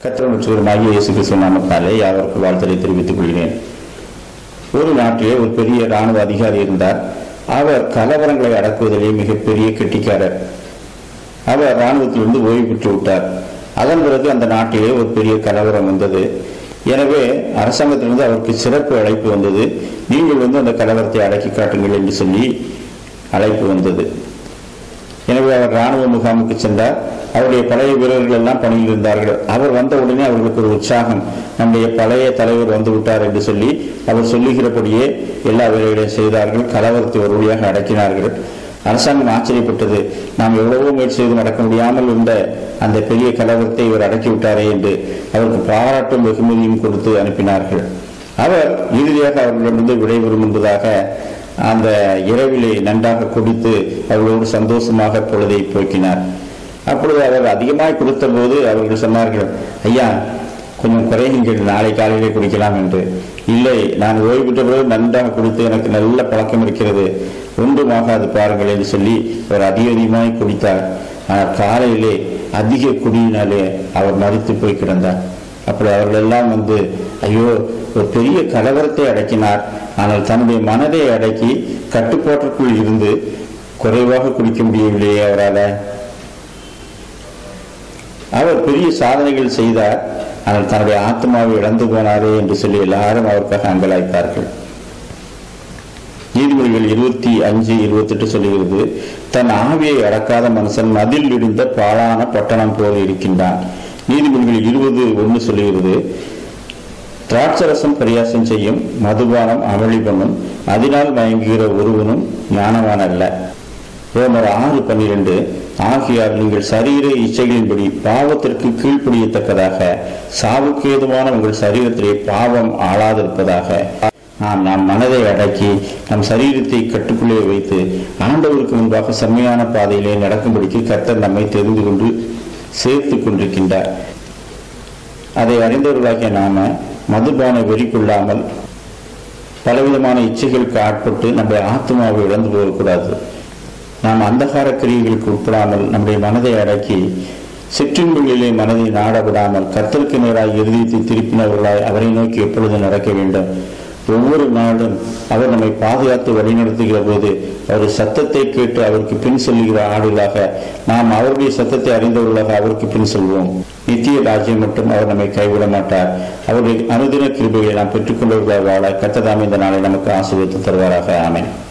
கத்திரம் உற்சவருமாகிய இயேசு கிறிஸ்துவ நாமத்தாலே யாவருக்கு வாழ்த்தலை தெரிவித்துக் கொள்கிறேன் ஒரு நாட்டிலே ஒரு பெரிய இராணுவ அதிகாரி இருந்தார் அவர் கலவரங்களை அடக்குவதிலே மிகப்பெரிய கெட்டிக்காரர் அவர் இராணுவத்திலிருந்து ஓய்வு பெற்று விட்டார் அதன் பிறகு அந்த நாட்டிலே ஒரு பெரிய கலவரம் வந்தது எனவே அரசாங்கத்திலிருந்து அவருக்கு சிறப்பு அழைப்பு வந்தது நீங்கள் வந்து அந்த கலவரத்தை அடக்கி காட்டுங்கள் என்று சொல்லி அழைப்பு வந்தது எனவே அவர் ராணுவ முகாமுக்கு சென்றார் அவருடைய பழைய வீரர்கள் எல்லாம் பணியில் இருந்தார்கள் அவர் வந்த உடனே அவர்களுக்கு ஒரு உற்சாகம் நம்முடைய பழைய தலைவர் வந்து விட்டார் என்று சொல்லி அவர் சொல்லுகிறபடியே எல்லா வேலைகளையும் செய்தார்கள் கலவரத்தை ஒரு வழியாக அடக்கினார்கள் அரசாங்கம் ஆச்சரியப்பட்டது நாம் எவ்வளவோ முயற்சி செய்து நடக்க முடியாமல் இருந்த அந்த பெரிய கலவரத்தை இவர் அடக்கி விட்டாரே என்று அவருக்கு பாராட்டும் வெகுமதியும் கொடுத்து அனுப்பினார்கள் அவர் இறுதியாக அவர்களிடமிருந்து விடைபெறும் என்பதாக அந்த இரவிலே நன்றாக குடித்து அவர்களோடு சந்தோஷமாக பொழுதை போக்கினார் அப்பொழுது அவர் அதிகமாய் கொடுத்த போது அவர்கள் சொன்னார்கள் ஐயா கொஞ்சம் குறையுங்கள் நாளை காலையிலே குடிக்கலாம் என்று இல்லை நான் ஓய்வு பெற்ற பிறகு நன்றாக குடித்து எனக்கு நல்ல பழக்கம் இருக்கிறது ஒன்றுமாகாது பாருங்கள் என்று சொல்லி அவர் அதிக அதிகமாய் குடித்தார் ஆனால் காலையிலே அதிக குடியினாலே அவர் மறித்து போய் கிடந்தார் அப்படி அவர்கள் எல்லாம் வந்து ஐயோ ஒரு பெரிய கலவரத்தை அடக்கினார் ஆனால் தன்னுடைய மனதை அடக்கி கட்டுப்பாட்டிற்குள் இருந்து குறைவாக குடிக்க முடியவில்லையே அவரால் அவர் பெரிய சாதனைகள் செய்தார் ஆனால் தன்னுடைய ஆத்மாவை இழந்து போனாரே என்று சொல்லி எல்லாரும் அவருக்காக அங்கலாய்த்தார்கள் நீதிமொழிகள் இருபத்தி அஞ்சு இருபத்தெட்டு சொல்லுகிறது தன் ஆவியை அடக்காத மனுஷன் மதில் இடிந்த பாழான பட்டணம் போல இருக்கின்றான் நீதிமொழிகள் இருபது ஒன்று சொல்லுகிறது திராட்சரசம் பரியாசம் செய்யும் மதுபானம் அமளி பண்ணும் அதனால் மயங்குகிற ஒருவனும் ஞானவான் அல்ல ரோமர் ஆறு பன்னிரண்டு ஆகியால் நீங்கள் சரீர இச்சைகளின்படி பாவத்திற்கு கீழ்ப்படியத்தக்கதாக சாவுக்கு ஏதுவான உங்கள் சரீரத்திலே பாவம் ஆளாதிருப்பதாக நாம் நம் மனதை அடக்கி நம் சரீரத்தை கட்டுக்குள்ளே வைத்து ஆண்டவருக்கு முன்பாக செம்மையான பாதையிலே நடக்கும்படிக்கு கர்த்தர் நம்மை தெரிந்து கொண்டு சேர்த்து கொண்டிருக்கின்றார் அதை அறிந்தவர்களாகிய நாம மதுபான வெறி கொள்ளாமல் பலவிதமான இச்சைகளுக்கு ஆட்பட்டு நம்முடைய ஆத்மாவை இழந்து போகக்கூடாது நாம் அந்தகார கிரியைகளுக்கு உட்படாமல் நம்முடைய மனதை அடக்கி சிற்றின்பங்களிலே மனதை நாட விடாமல் கத்தருக்கு நேராக இறுதியத்தை திருப்பினவர்களாய் அவரை நோக்கி எப்பொழுது நடக்க வேண்டும் ஒவ்வொரு நாளும் அவர் நம்மை பாதுகாத்து வழிநடத்துகிற போது அவர் சத்தத்தை கேட்டு அவருக்கு பின் செல்லுகிற ஆடுகளாக நாம் அவருடைய சத்தத்தை அறிந்தவர்களாக அவருக்கு பின் செல்வோம் நித்திய ராஜ்யம் மட்டும் அவர் நம்மை கைவிட மாட்டார் அவருடைய அனுதின கிருபையை நாம் பெற்றுக்கொண்டவர்களாக வாழ கத்ததாம் இந்த நாளை நமக்கு ஆசீர்வதித்து தருவாராக ஆமென்